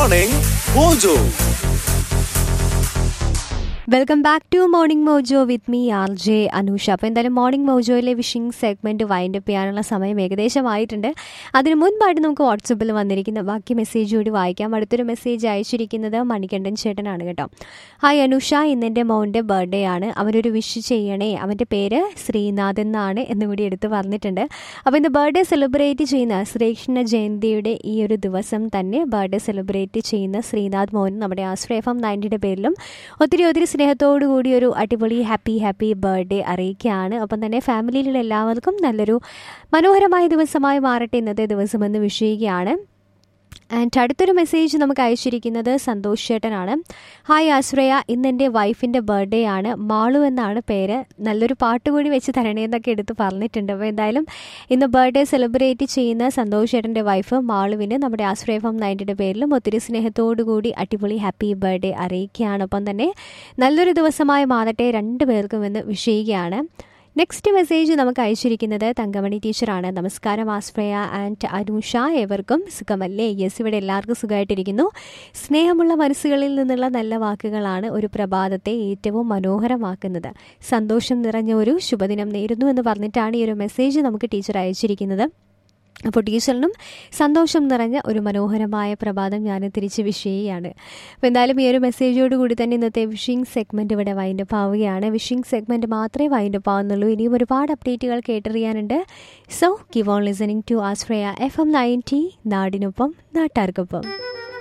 morning Mojo welcome back to Morning Mojo with me R J Anusha അപ്പോൾ എന്തായാലും Morning മോജോയിലെ wishing segment wind up ചെയ്യാനുള്ള സമയം ഏകദേശമായിട്ടുണ്ട് അതിന് മുൻപായിട്ട് നമുക്ക് വാട്സപ്പിൽ വന്നിരിക്കുന്ന ബാക്കി മെസ്സേജ് കൂടി വായിക്കാം അടുത്തൊരു മെസ്സേജ് അയച്ചിരിക്കുന്നത് മണികണ്ഠൻ ചേട്ടനാണ് കേട്ടോ ഹായ് അനൂഷ ഇന്നെൻ്റെ മോൻ്റെ ബർത്ത്ഡേ ആണ് അവനൊരു വിഷ് ചെയ്യണേ അവൻ്റെ പേര് ശ്രീനാഥ് എന്നാണ് എന്നുകൂടി എടുത്ത് പറഞ്ഞിട്ടുണ്ട് അപ്പോൾ ഇന്ന് ബർത്ത്ഡേ സെലിബ്രേറ്റ് ചെയ്യുന്ന ശ്രീകൃഷ്ണ ജയന്തിയുടെ ഈ ഒരു ദിവസം തന്നെ ബർത്ത്ഡേ സെലിബ്രേറ്റ് ചെയ്യുന്ന ശ്രീനാഥ് മോഹൻ നമ്മുടെ ആശ്രയഫം നയൻറ്റിയുടെ പേരിലും ഒത്തിരി ഒത്തിരി സ്നേഹത്തോടു കൂടി ഒരു അടിപൊളി ഹാപ്പി ഹാപ്പി ബർത്ത്ഡേ അറിയിക്കുകയാണ് അപ്പം തന്നെ ഫാമിലിയിലുള്ള എല്ലാവർക്കും നല്ലൊരു മനോഹരമായ ദിവസമായി മാറട്ടെ ഇന്നത്തെ ദിവസമെന്ന് വിഷ് ചെയ്യുകയാണ് ആൻഡ് അടുത്തൊരു മെസ്സേജ് നമുക്ക് അയച്ചിരിക്കുന്നത് സന്തോഷ് ചേട്ടനാണ് ഹായ് ആശ്രയ ഇന്ന് എൻ്റെ വൈഫിൻ്റെ ബർത്ത്ഡേ ആണ് മാളു എന്നാണ് പേര് നല്ലൊരു പാട്ട് കൂടി വെച്ച് തരണേന്നൊക്കെ എടുത്ത് പറഞ്ഞിട്ടുണ്ട് അപ്പോൾ എന്തായാലും ഇന്ന് ബർത്ത്ഡേ സെലിബ്രേറ്റ് ചെയ്യുന്ന സന്തോഷ് ചേട്ടൻ്റെ വൈഫ് മാളുവിന് നമ്മുടെ ആശ്രയ ഫം നയൻറ്റിൻ്റെ പേരിലും ഒത്തിരി സ്നേഹത്തോടു കൂടി അടിപൊളി ഹാപ്പി ബർത്ത്ഡേ അറിയിക്കുകയാണ് ഒപ്പം തന്നെ നല്ലൊരു ദിവസമായി മാറട്ടെ രണ്ട് പേർക്കും എന്ന് വിഷ് ചെയ്യുകയാണ് നെക്സ്റ്റ് മെസ്സേജ് നമുക്ക് അയച്ചിരിക്കുന്നത് തങ്കമണി ടീച്ചറാണ് നമസ്കാരം ആസ്പ്രയ ആൻഡ് അനുഷ എവർക്കും സുഖമല്ലേ യെസ് ഇവിടെ എല്ലാവർക്കും സുഖമായിട്ടിരിക്കുന്നു സ്നേഹമുള്ള മനസ്സുകളിൽ നിന്നുള്ള നല്ല വാക്കുകളാണ് ഒരു പ്രഭാതത്തെ ഏറ്റവും മനോഹരമാക്കുന്നത് സന്തോഷം നിറഞ്ഞ ഒരു ശുഭദിനം നേരുന്നു എന്ന് പറഞ്ഞിട്ടാണ് ഈ ഒരു മെസ്സേജ് നമുക്ക് ടീച്ചർ അയച്ചിരിക്കുന്നത് അപ്പോൾ ടീച്ചറിനും സന്തോഷം നിറഞ്ഞ ഒരു മനോഹരമായ പ്രഭാതം ഞാൻ തിരിച്ച് വിഷ് ചെയ്യുകയാണ് അപ്പോൾ എന്തായാലും ഈ ഒരു മെസ്സേജോട് കൂടി തന്നെ ഇന്നത്തെ വിഷിംഗ് സെഗ്മെൻറ്റ് ഇവിടെ വൈൻഡപ്പ് ആവുകയാണ് വിഷിംഗ് സെഗ്മെൻറ്റ് മാത്രമേ വൈൻഡപ്പ് ആവുന്നുള്ളൂ ഇനിയും ഒരുപാട് അപ്ഡേറ്റുകൾ കേട്ടറിയാനുണ്ട് so keep on listening to ആസ്ട്രയ എഫ് എം നയൻറ്റി നാടിനൊപ്പം നാട്ടാർക്കൊപ്പം